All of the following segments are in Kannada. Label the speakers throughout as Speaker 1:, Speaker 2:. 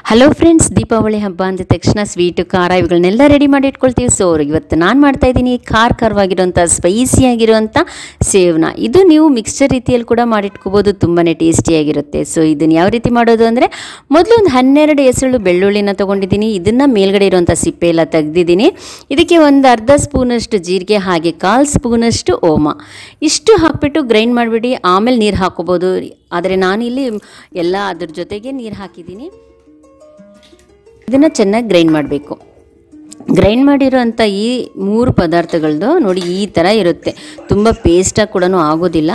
Speaker 1: ಹಲೋ ಫ್ರೆಂಡ್ಸ್ ದೀಪಾವಳಿ ಹಬ್ಬ ಅಂದ ತಕ್ಷಣ ಸ್ವೀಟು ಖಾರ ಇವುಗಳನ್ನೆಲ್ಲ ರೆಡಿ ಮಾಡಿ ಇಟ್ಕೊಳ್ತೀವಿ ಸೊ ಇವತ್ತು ನಾನು ಮಾಡ್ತಾ ಇದ್ದೀನಿ ಖಾರ ಖಾರವಾಗಿರುವಂಥ ಸ್ಪೈಸಿ ಆಗಿರುವಂಥ ಸೇವನ ಇದು ನೀವು ಮಿಕ್ಸ್ಚರ್ ರೀತಿಯಲ್ಲಿ ಕೂಡ ಮಾಡಿಟ್ಕೋಬೋದು ತುಂಬಾ ಟೇಸ್ಟಿಯಾಗಿರುತ್ತೆ ಸೊ ಇದನ್ನು ಯಾವ ರೀತಿ ಮಾಡೋದು ಅಂದರೆ ಮೊದಲು ಒಂದು ಹನ್ನೆರಡು ಹೆಸರು ಬೆಳ್ಳುಳ್ಳಿನ ತೊಗೊಂಡಿದ್ದೀನಿ ಇದನ್ನು ಮೇಲ್ಗಡೆ ಇರುವಂಥ ಸಿಪ್ಪೆ ಎಲ್ಲ ತೆಗ್ದಿದ್ದೀನಿ ಇದಕ್ಕೆ ಒಂದು ಅರ್ಧ ಸ್ಪೂನಷ್ಟು ಜೀರಿಗೆ ಹಾಗೆ ಕಾಲು ಸ್ಪೂನಷ್ಟು ಓಮ ಇಷ್ಟು ಹಾಕ್ಬಿಟ್ಟು ಗ್ರೈಂಡ್ ಮಾಡಿಬಿಡಿ ಆಮೇಲೆ ನೀರು ಹಾಕೋಬೋದು ಆದರೆ ನಾನಿಲ್ಲಿ ಎಲ್ಲ ಅದ್ರ ಜೊತೆಗೆ ನೀರು ಹಾಕಿದ್ದೀನಿ ಇದನ್ನು ಚೆನ್ನಾಗಿ ಗ್ರೈಂಡ್ ಮಾಡಬೇಕು ಗ್ರೈಂಡ್ ಮಾಡಿರೋಂಥ ಈ ಮೂರು ಪದಾರ್ಥಗಳದ್ದು ನೋಡಿ ಈ ಥರ ಇರುತ್ತೆ ತುಂಬ ಪೇಸ್ಟಾಗಿ ಕೂಡ ಆಗೋದಿಲ್ಲ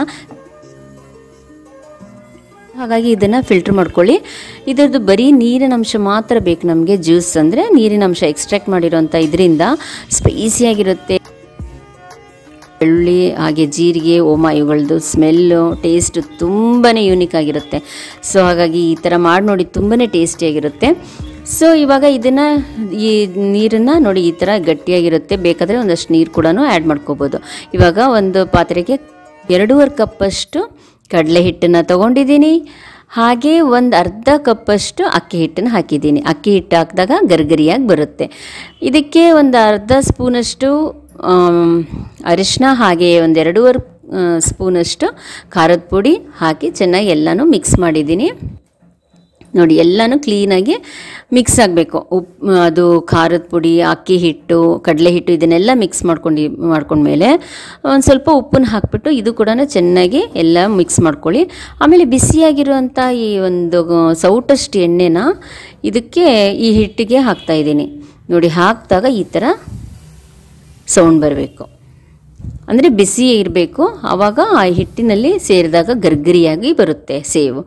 Speaker 1: ಹಾಗಾಗಿ ಇದನ್ನು ಫಿಲ್ಟ್ರ್ ಮಾಡ್ಕೊಳ್ಳಿ ಇದರದ್ದು ಬರೀ ನೀರಿನ ಅಂಶ ಮಾತ್ರ ಬೇಕು ನಮಗೆ ಜ್ಯೂಸ್ ಅಂದರೆ ನೀರಿನ ಅಂಶ ಎಕ್ಸ್ಟ್ರಾಕ್ಟ್ ಮಾಡಿರೋಂಥ ಇದರಿಂದ ಸ್ಪೈಸಿಯಾಗಿರುತ್ತೆ ಬೆಳ್ಳುಳ್ಳಿ ಹಾಗೆ ಜೀರಿಗೆ ಓಮ ಇವುಗಳದ್ದು ಸ್ಮೆಲ್ಲು ಟೇಸ್ಟು ತುಂಬಾ ಯೂನಿಕ್ ಆಗಿರುತ್ತೆ ಸೊ ಹಾಗಾಗಿ ಈ ಥರ ಮಾಡಿ ನೋಡಿ ತುಂಬಾ ಟೇಸ್ಟಿಯಾಗಿರುತ್ತೆ ಸೊ ಇವಾಗ ಇದನ್ನು ಈ ನೀರನ್ನು ನೋಡಿ ಈ ಥರ ಗಟ್ಟಿಯಾಗಿರುತ್ತೆ ಬೇಕಾದರೆ ಒಂದಷ್ಟು ನೀರು ಕೂಡ ಆ್ಯಡ್ ಮಾಡ್ಕೋಬೋದು ಇವಾಗ ಒಂದು ಪಾತ್ರೆಗೆ ಎರಡೂವರೆ ಕಪ್ಪಷ್ಟು ಕಡಲೆ ಹಿಟ್ಟನ್ನು ತೊಗೊಂಡಿದ್ದೀನಿ ಹಾಗೆ ಒಂದು ಅರ್ಧ ಕಪ್ಪಷ್ಟು ಅಕ್ಕಿ ಹಿಟ್ಟನ್ನು ಹಾಕಿದ್ದೀನಿ ಅಕ್ಕಿ ಹಿಟ್ಟು ಹಾಕಿದಾಗ ಗರ್ಗರಿಯಾಗಿ ಬರುತ್ತೆ ಇದಕ್ಕೆ ಒಂದು ಅರ್ಧ ಸ್ಪೂನಷ್ಟು ಅರಿಶಿನ ಹಾಗೆ ಒಂದು ಎರಡೂವರೆ ಸ್ಪೂನಷ್ಟು ಖಾರದ ಪುಡಿ ಹಾಕಿ ಚೆನ್ನಾಗಿ ಎಲ್ಲನೂ ಮಿಕ್ಸ್ ಮಾಡಿದ್ದೀನಿ ನೋಡಿ ಎಲ್ಲನೂ ಕ್ಲೀನಾಗಿ ಮಿಕ್ಸ್ ಆಗಬೇಕು ಉಪ್ಪು ಅದು ಖಾರದ ಪುಡಿ ಅಕ್ಕಿ ಹಿಟ್ಟು ಕಡಲೆ ಹಿಟ್ಟು ಇದನ್ನೆಲ್ಲ ಮಿಕ್ಸ್ ಮಾಡ್ಕೊಂಡು ಮಾಡ್ಕೊಂಡ್ಮೇಲೆ ಒಂದು ಸ್ವಲ್ಪ ಉಪ್ಪನ್ನು ಹಾಕ್ಬಿಟ್ಟು ಇದು ಕೂಡ ಚೆನ್ನಾಗಿ ಎಲ್ಲ ಮಿಕ್ಸ್ ಮಾಡ್ಕೊಳ್ಳಿ ಆಮೇಲೆ ಬಿಸಿಯಾಗಿರುವಂಥ ಈ ಒಂದು ಸೌಟಷ್ಟು ಎಣ್ಣೆನ ಇದಕ್ಕೆ ಈ ಹಿಟ್ಟಿಗೆ ಹಾಕ್ತಾಯಿದ್ದೀನಿ ನೋಡಿ ಹಾಕಿದಾಗ ಈ ಥರ ಸೌಂಡ್ ಬರಬೇಕು ಅಂದರೆ ಬಿಸಿ ಇರಬೇಕು ಆವಾಗ ಆ ಹಿಟ್ಟಿನಲ್ಲಿ ಸೇರಿದಾಗ ಗರ್ಗರಿಯಾಗಿ ಬರುತ್ತೆ ಸೇವು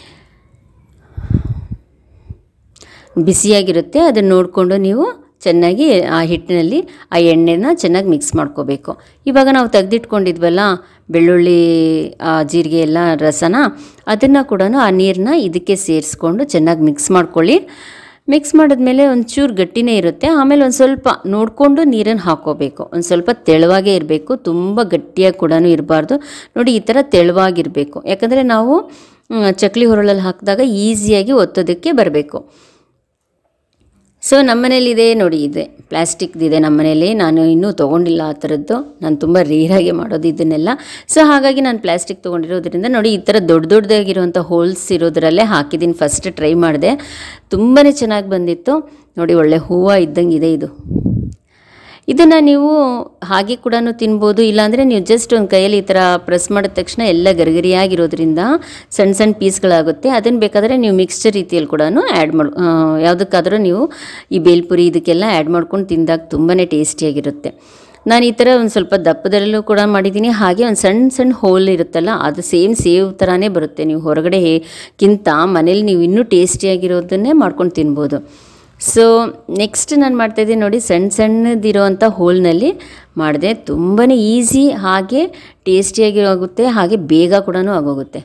Speaker 1: ಬಿಸಿಯಾಗಿರುತ್ತೆ ಅದನ್ನು ನೋಡಿಕೊಂಡು ನೀವು ಚೆನ್ನಾಗಿ ಆ ಹಿಟ್ಟಿನಲ್ಲಿ ಆ ಎಣ್ಣೆನ ಚೆನ್ನಾಗಿ ಮಿಕ್ಸ್ ಮಾಡ್ಕೋಬೇಕು ಇವಾಗ ನಾವು ತೆಗೆದಿಟ್ಕೊಂಡಿದ್ವಲ್ಲ ಬೆಳ್ಳುಳ್ಳಿ ಜೀರಿಗೆ ಎಲ್ಲ ರಸನ ಅದನ್ನು ಕೂಡ ಆ ನೀರನ್ನ ಇದಕ್ಕೆ ಸೇರಿಸ್ಕೊಂಡು ಚೆನ್ನಾಗಿ ಮಿಕ್ಸ್ ಮಾಡ್ಕೊಳ್ಳಿ ಮಿಕ್ಸ್ ಮಾಡಿದ್ಮೇಲೆ ಒಂಚೂರು ಗಟ್ಟಿನೇ ಇರುತ್ತೆ ಆಮೇಲೆ ಒಂದು ಸ್ವಲ್ಪ ನೋಡಿಕೊಂಡು ನೀರನ್ನು ಹಾಕೋಬೇಕು ಒಂದು ಸ್ವಲ್ಪ ತೆಳುವಾಗೇ ಇರಬೇಕು ತುಂಬ ಗಟ್ಟಿಯಾಗಿ ಕೂಡ ಇರಬಾರ್ದು ನೋಡಿ ಈ ಥರ ತೆಳುವಾಗಿರಬೇಕು ಯಾಕಂದರೆ ನಾವು ಚಕ್ಲಿ ಹೊರಳಲ್ಲಿ ಹಾಕಿದಾಗ ಈಸಿಯಾಗಿ ಒತ್ತೋದಕ್ಕೆ ಬರಬೇಕು ಸೊ ನಮ್ಮನೇಲಿದೆ ನೋಡಿ ಇದೆ ಪ್ಲ್ಯಾಸ್ಟಿಕ್ದಿದೆ ನಮ್ಮನೇಲಿ ನಾನು ಇನ್ನೂ ತೊಗೊಂಡಿಲ್ಲ ಆ ಥರದ್ದು ನಾನು ತುಂಬ ರೇರಾಗಿ ಮಾಡೋದು ಇದನ್ನೆಲ್ಲ ಸೊ ಹಾಗಾಗಿ ನಾನು ಪ್ಲ್ಯಾಸ್ಟಿಕ್ ತೊಗೊಂಡಿರೋದ್ರಿಂದ ನೋಡಿ ಈ ಥರ ದೊಡ್ಡ ದೊಡ್ಡದಾಗಿರುವಂಥ ಹೋಲ್ಸ್ ಇರೋದ್ರಲ್ಲೇ ಹಾಕಿದ್ದೀನಿ ಫಸ್ಟ್ ಟ್ರೈ ಮಾಡಿದೆ ತುಂಬಾ ಚೆನ್ನಾಗಿ ಬಂದಿತ್ತು ನೋಡಿ ಒಳ್ಳೆ ಹೂವು ಇದ್ದಂಗೆ ಇದೆ ಇದು ಇದನ್ನು ನೀವು ಹಾಗೆ ಕೂಡ ತಿನ್ಬೋದು ಇಲ್ಲಾಂದರೆ ನೀವು ಜಸ್ಟ್ ಒಂದು ಕೈಯಲ್ಲಿ ಈ ಥರ ಪ್ರೆಸ್ ಮಾಡಿದ ತಕ್ಷಣ ಎಲ್ಲ ಗರಿಗರಿಯಾಗಿರೋದ್ರಿಂದ ಸಣ್ಣ ಸಣ್ಣ ಪೀಸ್ಗಳಾಗುತ್ತೆ ಅದನ್ನು ಬೇಕಾದರೆ ನೀವು ಮಿಕ್ಸ್ಚರ್ ರೀತಿಯಲ್ಲಿ ಕೂಡ ಆ್ಯಡ್ ಮಾಡಿ ಯಾವುದಕ್ಕಾದರೂ ನೀವು ಈ ಬೇಲ್ಪುರಿ ಇದಕ್ಕೆಲ್ಲ ಆ್ಯಡ್ ಮಾಡ್ಕೊಂಡು ತಿಂದಾಗ ತುಂಬಾ ಟೇಸ್ಟಿಯಾಗಿರುತ್ತೆ ನಾನು ಈ ಥರ ಒಂದು ಸ್ವಲ್ಪ ದಪ್ಪದಲ್ಲೂ ಕೂಡ ಮಾಡಿದ್ದೀನಿ ಹಾಗೆ ಒಂದು ಸಣ್ಣ ಸಣ್ಣ ಹೋಲ್ ಇರುತ್ತಲ್ಲ ಅದು ಸೇಮ್ ಸೇವ್ ಥರನೇ ಬರುತ್ತೆ ನೀವು ಹೊರಗಡೆ ಕಿಂತ ಮನೇಲಿ ನೀವು ಇನ್ನೂ ಟೇಸ್ಟಿಯಾಗಿರೋದನ್ನೇ ಮಾಡ್ಕೊಂಡು ತಿನ್ಬೋದು ಸೊ ನೆಕ್ಸ್ಟ್ ನಾನು ಮಾಡ್ತಾಯಿದ್ದೀನಿ ನೋಡಿ ಸಣ್ಣ ಸಣ್ಣದಿರೋವಂಥ ಹೋಲ್ನಲ್ಲಿ ಮಾಡಿದೆ ತುಂಬಾ ಈಸಿ ಹಾಗೆ ಟೇಸ್ಟಿಯಾಗಿ ಆಗುತ್ತೆ ಹಾಗೆ ಬೇಗ ಕೂಡ ಆಗೋಗುತ್ತೆ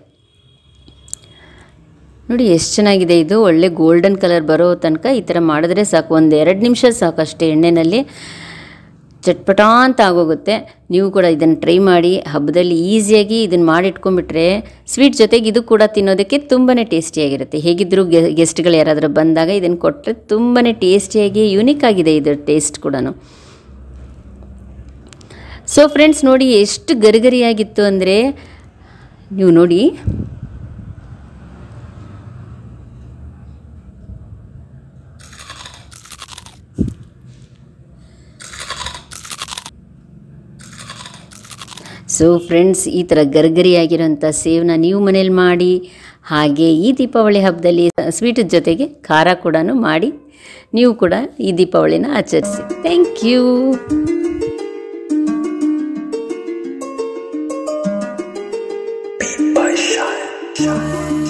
Speaker 1: ನೋಡಿ ಎಷ್ಟು ಚೆನ್ನಾಗಿದೆ ಇದು ಒಳ್ಳೆ ಗೋಲ್ಡನ್ ಕಲರ್ ಬರೋ ತನಕ ಈ ಥರ ಮಾಡಿದ್ರೆ ಸಾಕು ಒಂದು ಎರಡು ನಿಮಿಷ ಸಾಕು ಅಷ್ಟೇ ಎಣ್ಣೆಯಲ್ಲಿ ಚಟ್ಪಟ ಅಂತ ಆಗೋಗುತ್ತೆ ನೀವು ಕೂಡ ಇದನ್ನು ಟ್ರೈ ಮಾಡಿ ಹಬ್ಬದಲ್ಲಿ ಈಸಿಯಾಗಿ ಇದನ್ನು ಮಾಡಿಟ್ಕೊಂಡ್ಬಿಟ್ರೆ ಸ್ವೀಟ್ ಜೊತೆಗೆ ಇದು ಕೂಡ ತಿನ್ನೋದಕ್ಕೆ ತುಂಬಾ ಟೇಸ್ಟಿಯಾಗಿರುತ್ತೆ ಹೇಗಿದ್ದರೂ ಗೆ ಗೆಸ್ಟ್ಗಳು ಯಾರಾದರೂ ಬಂದಾಗ ಇದನ್ನು ಕೊಟ್ಟರೆ ತುಂಬಾ ಟೇಸ್ಟಿಯಾಗಿ ಯುನಿಕ್ ಆಗಿದೆ ಇದ್ರ ಟೇಸ್ಟ್ ಕೂಡ ಸೊ ಫ್ರೆಂಡ್ಸ್ ನೋಡಿ ಎಷ್ಟು ಗರಿಗರಿಯಾಗಿತ್ತು ಅಂದರೆ ನೀವು ನೋಡಿ ಸೊ ಫ್ರೆಂಡ್ಸ್ ಈ ಥರ ಗರ್ಗರಿಯಾಗಿರೋಂಥ ಸೇವನ್ನ ನೀವು ಮನೇಲಿ ಮಾಡಿ ಹಾಗೆ ಈ ದೀಪಾವಳಿ ಹಬ್ಬದಲ್ಲಿ ಸ್ವೀಟ್ ಜೊತೆಗೆ ಖಾರ ಕೂಡ ಮಾಡಿ ನೀವು ಕೂಡ ಈ ದೀಪಾವಳಿನ ಆಚರಿಸಿ thank you
Speaker 2: Beat by Shine.